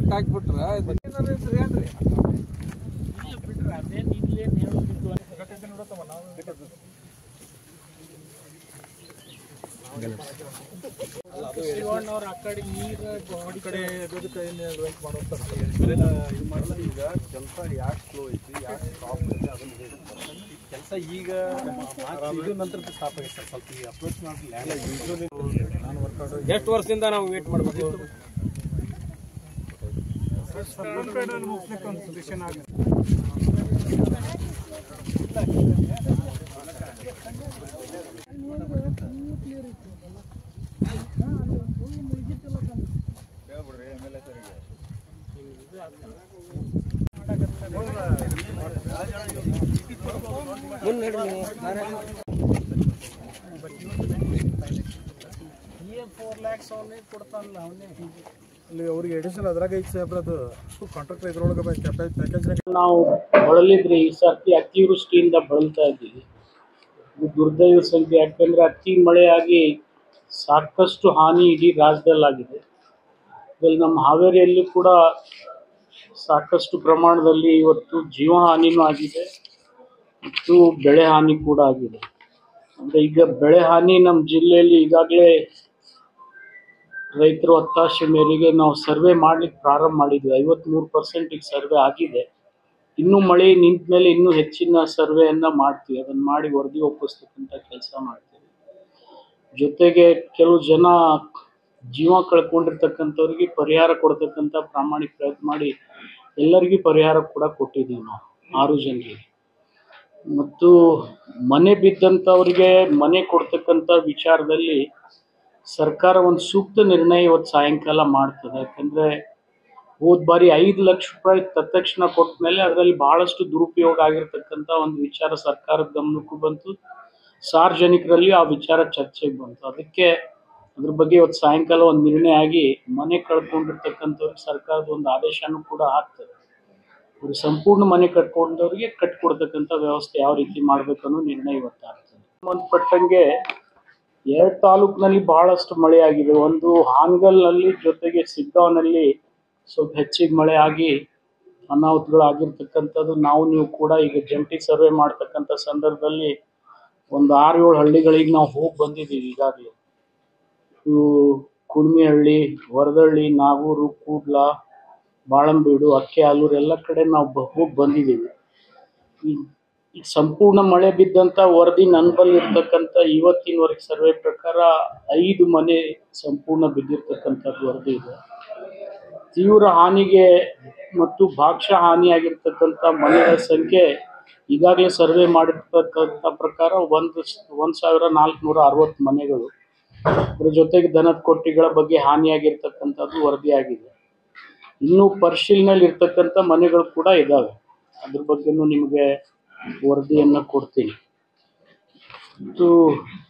cut ಹಾಕ್ಬಿಟ್ರ ಏನಾರ ಇದ್ರೆ ಏನ್ರಿ ಶಿವಣ್ಣವ್ರ ಆ ಕಡೆ ನೀರು ಈ ಕಡೆ ಎದುರು ವೆಂಟ್ ಮಾಡೋಗ್ತಾರೆ ಇದು ಮಾಡಿದ್ರೆ ಈಗ ಕೆಲಸ ಯಾಕೆ ಸ್ಲೋ ಐತಿ ಯಾಕೆ ಸ್ಟಾಪ್ ಐತಿ ಅದನ್ನ ಹೇಳ್ತಾರೆ ಕೆಲಸ ಈಗ ಇದು ನಂತರ ಸ್ಟಾಪ್ ಆಗೈತೆ ಸರ್ ಸ್ವಲ್ಪ ಈಗ ಅಪ್ರೋಚ್ ಮಾಡಲಿಲ್ಲ ಯೂಶ್ವಲಿ ನಾನು ವರ್ಕೌಟ್ ಎಷ್ಟು ವರ್ಷದಿಂದ ನಾವು ವೇಟ್ ಮಾಡ್ಬೇಕು ಮುಗಿಸ್ಲಿಕ್ಕೆ ಒಂದು ಸೊಲ್ಯೂಷನ್ ಆಗಿದೆ ಫೋರ್ ಲ್ಯಾಕ್ಸ್ ಅವನೇ ಕೊಡ್ತಾನಲ್ಲ ಅವನೇ ಅಲ್ಲಿ ಅವ್ರಿಗೆ ಎಡಿಷನಲ್ ಅದ್ರಾಗ ಐತೆ ಸಾಹೇಬ್ರ ಅದು ಕಾಂಟ್ರಾಕ್ಟ್ ಇದ್ರೊಳಗೆ ಪ್ಯಾಕೇಜ್ ಪ್ಯಾಕೇಜ್ನಾಗ ನಾವು ಬಳಲಿದ್ರೆ ಈ ಸರ್ತಿ ಅತಿವೃಷ್ಟಿಯಿಂದ ಬಳಲ್ತಾ ಇದ್ದೀವಿ ಇದು ದುರ್ದೈವ ಸಂಖ್ಯೆ ಯಾಕೆಂದ್ರೆ ಅತಿ ಮಳೆಯಾಗಿ ಸಾಕಷ್ಟು ಹಾನಿ ಇಡೀ ರಾಜ್ಯದಲ್ಲಾಗಿದೆ ಇದರಲ್ಲಿ ನಮ್ಮ ಹಾವೇರಿಯಲ್ಲಿ ಕೂಡ ಸಾಕಷ್ಟು ಪ್ರಮಾಣದಲ್ಲಿ ಇವತ್ತು ಜೀವ ಹಾನಿನೂ ಆಗಿದೆ ಮತ್ತು ಬೆಳೆ ಹಾನಿ ಕೂಡ ಆಗಿದೆ ಅಂದರೆ ಈಗ ಬೆಳೆ ಹಾನಿ ನಮ್ಮ ಜಿಲ್ಲೆಯಲ್ಲಿ ಈಗಾಗಲೇ ರೈತರ ಒತ್ತಾಸೆ ಮೇರೆಗೆ ನಾವು ಸರ್ವೆ ಮಾಡ್ಲಿಕ್ಕೆ ಪ್ರಾರಂಭ ಮಾಡಿದ್ವಿ ಐವತ್ಮೂರು ಪರ್ಸೆಂಟ್ ಈಗ ಸರ್ವೆ ಆಗಿದೆ ಇನ್ನೂ ಮಳೆ ನಿಂತ ಮೇಲೆ ಇನ್ನೂ ಹೆಚ್ಚಿನ ಸರ್ವೆಯನ್ನ ಮಾಡ್ತೀವಿ ಅದನ್ನ ಮಾಡಿ ವರದಿ ಒಪ್ಪಿಸ್ತಕ್ಕಂಥ ಕೆಲಸ ಮಾಡ್ತೀವಿ ಜೊತೆಗೆ ಕೆಲವು ಜನ ಜೀವ ಕಳ್ಕೊಂಡಿರ್ತಕ್ಕಂಥವ್ರಿಗೆ ಪರಿಹಾರ ಕೊಡ್ತಕ್ಕಂಥ ಪ್ರಾಮಾಣಿಕ ಪ್ರಯತ್ನ ಮಾಡಿ ಎಲ್ಲರಿಗೂ ಪರಿಹಾರ ಕೂಡ ಕೊಟ್ಟಿದ್ದೀವಿ ನಾವು ಆರು ಜನರಿಗೆ ಮತ್ತು ಮನೆ ಬಿದ್ದಂಥವ್ರಿಗೆ ಮನೆ ಕೊಡ್ತಕ್ಕಂಥ ವಿಚಾರದಲ್ಲಿ ಸರ್ಕಾರ ಒಂದು ಸೂಕ್ತ ನಿರ್ಣಯ ಇವತ್ತು ಸಾಯಂಕಾಲ ಮಾಡ್ತದೆ ಯಾಕಂದ್ರೆ ಹೋದ್ ಬಾರಿ ಐದು ಲಕ್ಷ ರೂಪಾಯಿ ತತ್ಕ್ಷಣ ಕೊಟ್ಟ ಮೇಲೆ ಅದರಲ್ಲಿ ಬಹಳಷ್ಟು ದುರುಪಯೋಗ ಆಗಿರ್ತಕ್ಕಂಥ ಒಂದು ವಿಚಾರ ಸರ್ಕಾರದ ಗಮನಕ್ಕೂ ಬಂತು ಸಾರ್ವಜನಿಕರಲ್ಲಿ ಆ ವಿಚಾರ ಚರ್ಚೆಗೆ ಬಂತು ಅದಕ್ಕೆ ಅದ್ರ ಬಗ್ಗೆ ಇವತ್ತು ಸಾಯಂಕಾಲ ಒಂದು ನಿರ್ಣಯ ಆಗಿ ಮನೆ ಕಳ್ಕೊಂಡಿರ್ತಕ್ಕಂಥವ್ರಿಗೆ ಸರ್ಕಾರದ ಒಂದು ಆದೇಶನೂ ಕೂಡ ಆಗ್ತದೆ ಅವ್ರಿಗೆ ಸಂಪೂರ್ಣ ಮನೆ ಕಟ್ಕೊಂಡವ್ರಿಗೆ ಕಟ್ಕೊಡ್ತಕ್ಕಂಥ ವ್ಯವಸ್ಥೆ ಯಾವ ರೀತಿ ಮಾಡ್ಬೇಕು ಅನ್ನೋ ನಿರ್ಣಯ ಇವತ್ತಾಗ್ತದೆ ಸಂಬಂಧಪಟ್ಟಂಗೆ ಎರಡು ತಾಲೂಕಿನಲ್ಲಿ ಬಹಳಷ್ಟು ಮಳೆ ಆಗಿದೆ ಒಂದು ಹಾನಗಲ್ನಲ್ಲಿ ಜೊತೆಗೆ ಸಿಗ್ಗಾಂವ್ನಲ್ಲಿ ಸ್ವಲ್ಪ ಹೆಚ್ಚಿಗೆ ಮಳೆ ಆಗಿ ಅನಾಹುತಗಳು ಆಗಿರ್ತಕ್ಕಂಥದ್ದು ನಾವು ನೀವು ಕೂಡ ಈಗ ಜಂಟಿ ಸರ್ವೆ ಮಾಡ್ತಕ್ಕಂಥ ಸಂದರ್ಭದಲ್ಲಿ ಒಂದು ಆರು ಏಳು ಹಳ್ಳಿಗಳಿಗೆ ನಾವು ಹೋಗಿ ಬಂದಿದ್ದೀವಿ ಈಗಾಗಲೇ ಇವು ಕುಡ್ಮಿಹಳ್ಳಿ ವರದಳ್ಳಿ ನಾಗೂರು ಕೂಡ್ಲ ಬಾಳಂಬೀಡು ಅಕ್ಕೆ ಆಲೂರು ಎಲ್ಲ ಕಡೆ ನಾವು ಬ ಹೋಗಿ ಬಂದಿದ್ದೀವಿ ಈ ಈ ಸಂಪೂರ್ಣ ಮಳೆ ಬಿದ್ದಂತ ವರದಿ ನನ್ನ ಬಳಿ ಇರ್ತಕ್ಕಂಥ ಇವತ್ತಿನವರೆಗೆ ಸರ್ವೆ ಪ್ರಕಾರ ಐದು ಮನೆ ಸಂಪೂರ್ಣ ಬಿದ್ದಿರ್ತಕ್ಕಂಥದ್ದು ವರದಿ ಇದೆ ತೀವ್ರ ಹಾನಿಗೆ ಮತ್ತು ಭಾಗಶಃ ಹಾನಿಯಾಗಿರ್ತಕ್ಕಂಥ ಮನೆಗಳ ಸಂಖ್ಯೆ ಈಗಾಗಲೇ ಸರ್ವೆ ಮಾಡಿರ್ತಕ್ಕಂಥ ಪ್ರಕಾರ ಒಂದು ಒಂದು ಸಾವಿರ ನಾಲ್ಕುನೂರ ಅರವತ್ತು ಮನೆಗಳು ಅದ್ರ ಜೊತೆಗೆ ದನದ ಕೊಟ್ಟಿಗಳ ಬಗ್ಗೆ ಹಾನಿಯಾಗಿರ್ತಕ್ಕಂಥದ್ದು ವರದಿಯಾಗಿದೆ ಇನ್ನೂ ಪರಿಶೀಲನೆಯಲ್ಲಿ ಇರ್ತಕ್ಕಂಥ ಮನೆಗಳು ಕೂಡ ಇದ್ದಾವೆ ಅದ್ರ ಬಗ್ಗೆನೂ ನಿಮಗೆ ವರದಿಯನ್ನು ಕೊಡ್ತೀನಿ ಮತ್ತು